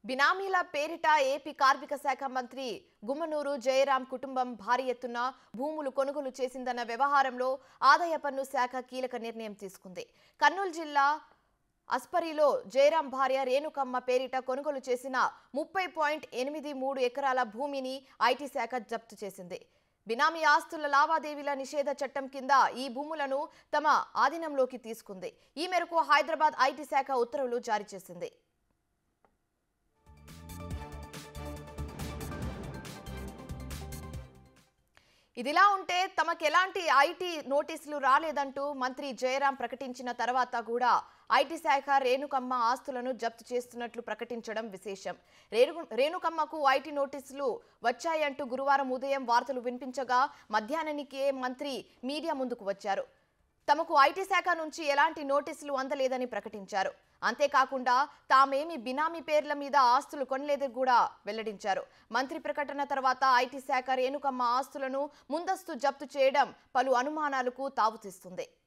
బినామీల పేరిట ఏపీ కార్మిక శాఖ మంత్రి గుమ్మనూరు జయరాం కుటుంబం భారీ ఎత్తున భూములు కొనుగోలు చేసిందన్న వ్యవహారంలో ఆదాయ పన్ను శాఖ కీలక నిర్ణయం తీసుకుంది కర్నూలు జిల్లా అస్పరిలో జయరాం భార్య రేణుకమ్మ పేరిట కొనుగోలు చేసిన ముప్పై పాయింట్ ఎనిమిది మూడు ఎకరాల భూమిని ఐటీ శాఖ జప్తు చేసింది బినామీ ఆస్తుల లావాదేవీల నిషేధ చట్టం కింద ఈ భూములను తమ ఆధీనంలోకి తీసుకుంది ఈ మేరకు హైదరాబాద్ ఐటీ శాఖ ఉత్తర్వులు జారీ చేసింది ఇదిలా ఉంటే తమకు ఎలాంటి ఐటీ నోటీసులు రాలేదంటూ మంత్రి జయరాం ప్రకటించిన తర్వాత కూడా ఐటీ శాఖ రేణుకమ్మ ఆస్తులను జప్తు చేస్తున్నట్లు ప్రకటించడం విశేషం రేణు రేణుకమ్మకు ఐటీ నోటీసులు వచ్చాయంటూ గురువారం ఉదయం వార్తలు వినిపించగా మధ్యాహ్నానికే మంత్రి మీడియా ముందుకు వచ్చారు తమకు ఐటీ శాఖ నుంచి ఎలాంటి నోటీసులు అందలేదని ప్రకటించారు అంతేకాకుండా తామేమి బినామీ పేర్ల మీద ఆస్తులు కొనలేదని కూడా వెల్లడించారు మంత్రి ప్రకటన తర్వాత ఐటీ శాఖ రేణుకమ్మ ఆస్తులను ముందస్తు జప్తు చేయడం పలు అనుమానాలకు తావుతీస్తుంది